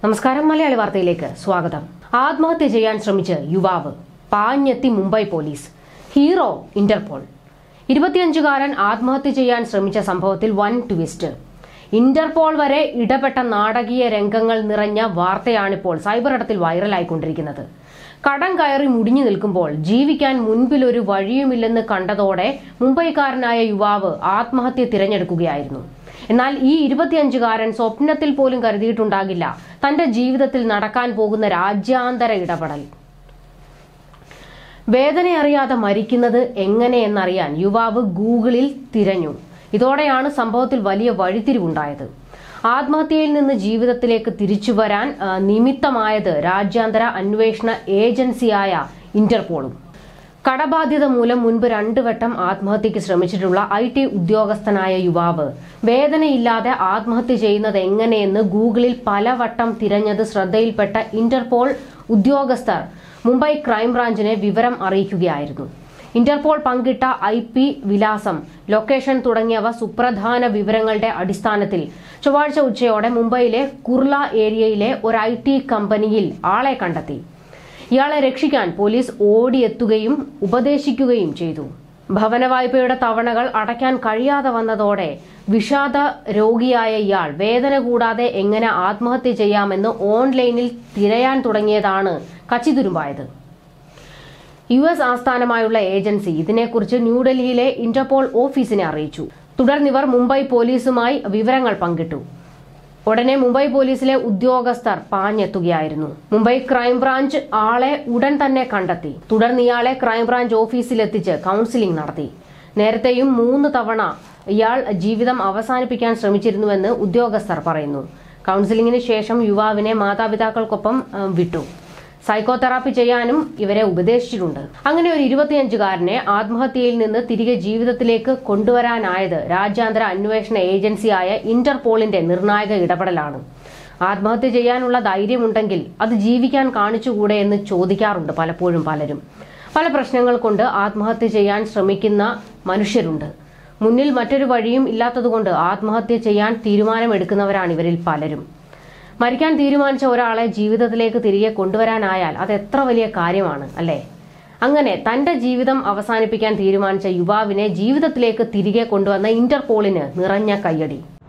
നമസ്കാരം മലയാളി വാർത്തയിലേക്ക് സ്വാഗതം ആത്മഹത്യ ചെയ്യാൻ ശ്രമിച്ച് യുവാവ് പാഞ്ഞെത്തി മുംബൈ പോലീസ് ഹീറോ ഇന്റർപോൾ ഇരുപത്തിയഞ്ചുകാരൻ ആത്മഹത്യ ചെയ്യാൻ ശ്രമിച്ച സംഭവത്തിൽ വൻ ട്വിസ്റ്റ് ഇന്റർപോൾ വരെ ഇടപെട്ട നാടകീയ രംഗങ്ങൾ നിറഞ്ഞ വാർത്തയാണിപ്പോൾ സൈബർ ഇടത്തിൽ വൈറലായിക്കൊണ്ടിരിക്കുന്നത് കടം കയറി മുടിഞ്ഞു നിൽക്കുമ്പോൾ ജീവിക്കാൻ മുൻപിൽ ഒരു വഴിയുമില്ലെന്ന് കണ്ടതോടെ മുംബൈക്കാരനായ യുവാവ് ആത്മഹത്യ തിരഞ്ഞെടുക്കുകയായിരുന്നു എന്നാൽ ഈ ഇരുപത്തിയഞ്ചുകാരൻ സ്വപ്നത്തിൽ പോലും കരുതിയിട്ടുണ്ടാകില്ല തന്റെ ജീവിതത്തിൽ നടക്കാൻ പോകുന്ന രാജ്യാന്തര ഇടപെടൽ വേദനയറിയാതെ മരിക്കുന്നത് എങ്ങനെയെന്നറിയാൻ യുവാവ് ഗൂഗിളിൽ തിരഞ്ഞു ഇതോടെയാണ് സംഭവത്തിൽ വലിയ വഴിത്തിരിവുണ്ടായത് ആത്മഹത്യയിൽ നിന്ന് ജീവിതത്തിലേക്ക് തിരിച്ചു വരാൻ ആ, നിമിത്തമായത് രാജ്യാന്തര അന്വേഷണ ഏജൻസിയായ ഇന്റർപോളും കടബാധ്യത മൂലം മുൻപ് രണ്ടു വട്ടം ആത്മഹത്യക്ക് ശ്രമിച്ചിട്ടുള്ള ഐ ടി ഉദ്യോഗസ്ഥനായ യുവാവ് വേദനയില്ലാതെ ആത്മഹത്യ ചെയ്യുന്നത് എങ്ങനെയെന്ന് ഗൂഗിളിൽ പലവട്ടം തിരഞ്ഞത് ശ്രദ്ധയിൽപ്പെട്ട ഇന്റർപോൾ ഉദ്യോഗസ്ഥർ മുംബൈ ക്രൈംബ്രാഞ്ചിനെ വിവരം അറിയിക്കുകയായിരുന്നു ഇന്റർപോൾ പങ്കിട്ട ഐ പി വിലാസം ലൊക്കേഷൻ തുടങ്ങിയവ സുപ്രധാന വിവരങ്ങളുടെ അടിസ്ഥാനത്തിൽ ചൊവ്വാഴ്ച ഉച്ചയോടെ മുംബൈയിലെ കുർള ഏരിയയിലെ ഒരു ഐ ടി കമ്പനിയിൽ ആളെ കണ്ടെത്തി ഇയാളെ രക്ഷിക്കാൻ പോലീസ് ഓടിയെത്തുകയും ഉപദേശിക്കുകയും ചെയ്തു ഭവന വായ്പയുടെ തവണകൾ അടയ്ക്കാൻ കഴിയാതെ വന്നതോടെ വിഷാദ രോഗിയായ ഇയാൾ വേദന കൂടാതെ എങ്ങനെ ആത്മഹത്യ ചെയ്യാമെന്ന് ഓൺലൈനിൽ തിരയാൻ തുടങ്ങിയതാണ് കച്ചിതുരുമ്പായത് യു എസ് ആസ്ഥാനമായുള്ള ഏജൻസി ഇതിനെക്കുറിച്ച് ന്യൂഡൽഹിയിലെ ഇന്റർപോൾ ഓഫീസിനെ അറിയിച്ചു തുടർന്നിവർ മുംബൈ പോലീസുമായി വിവരങ്ങൾ പങ്കിട്ടു ഉടനെ മുംബൈ പോലീസിലെ ഉദ്യോഗസ്ഥർ പാഞ്ഞെത്തുകയായിരുന്നു മുംബൈ ക്രൈംബ്രാഞ്ച് ആളെ ഉടൻ തന്നെ കണ്ടെത്തി തുടർന്ന് ഇയാളെ ക്രൈംബ്രാഞ്ച് ഓഫീസിലെത്തിച്ച് കൌൺസിലിംഗ് നടത്തി നേരത്തെയും മൂന്ന് തവണ ഇയാൾ ജീവിതം അവസാനിപ്പിക്കാൻ ശ്രമിച്ചിരുന്നുവെന്ന് ഉദ്യോഗസ്ഥർ പറയുന്നു കൌൺസിലിംഗിന് ശേഷം യുവാവിനെ മാതാപിതാക്കൾക്കൊപ്പം ആ, വിട്ടു സൈക്കോതെറാപ്പി ചെയ്യാനും ഇവരെ ഉപദേശിച്ചിട്ടുണ്ട് അങ്ങനെ ഒരു ഇരുപത്തിയഞ്ചുകാരനെ ആത്മഹത്യയിൽ നിന്ന് തിരികെ ജീവിതത്തിലേക്ക് കൊണ്ടുവരാനായത് രാജ്യാന്തര അന്വേഷണ ഏജൻസിയായ ഇന്റർപോളിന്റെ നിർണായക ഇടപെടലാണ് ആത്മഹത്യ ചെയ്യാനുള്ള ധൈര്യമുണ്ടെങ്കിൽ അത് ജീവിക്കാൻ കാണിച്ചുകൂടെ എന്ന് ചോദിക്കാറുണ്ട് പലപ്പോഴും പലരും പല പ്രശ്നങ്ങൾ കൊണ്ട് ആത്മഹത്യ ചെയ്യാൻ ശ്രമിക്കുന്ന മനുഷ്യരുണ്ട് മുന്നിൽ മറ്റൊരു വഴിയും ഇല്ലാത്തതുകൊണ്ട് ആത്മഹത്യ ചെയ്യാൻ തീരുമാനമെടുക്കുന്നവരാണ് ഇവരിൽ പലരും മരിക്കാൻ തീരുമാനിച്ച ഒരാളെ ജീവിതത്തിലേക്ക് തിരികെ കൊണ്ടുവരാനായാൽ അത് എത്ര വലിയ കാര്യമാണ് അല്ലേ അങ്ങനെ തന്റെ ജീവിതം അവസാനിപ്പിക്കാൻ തീരുമാനിച്ച യുവാവിനെ ജീവിതത്തിലേക്ക് തിരികെ കൊണ്ടുവന്ന ഇന്റർപോളിന് നിറഞ്ഞ കയ്യടി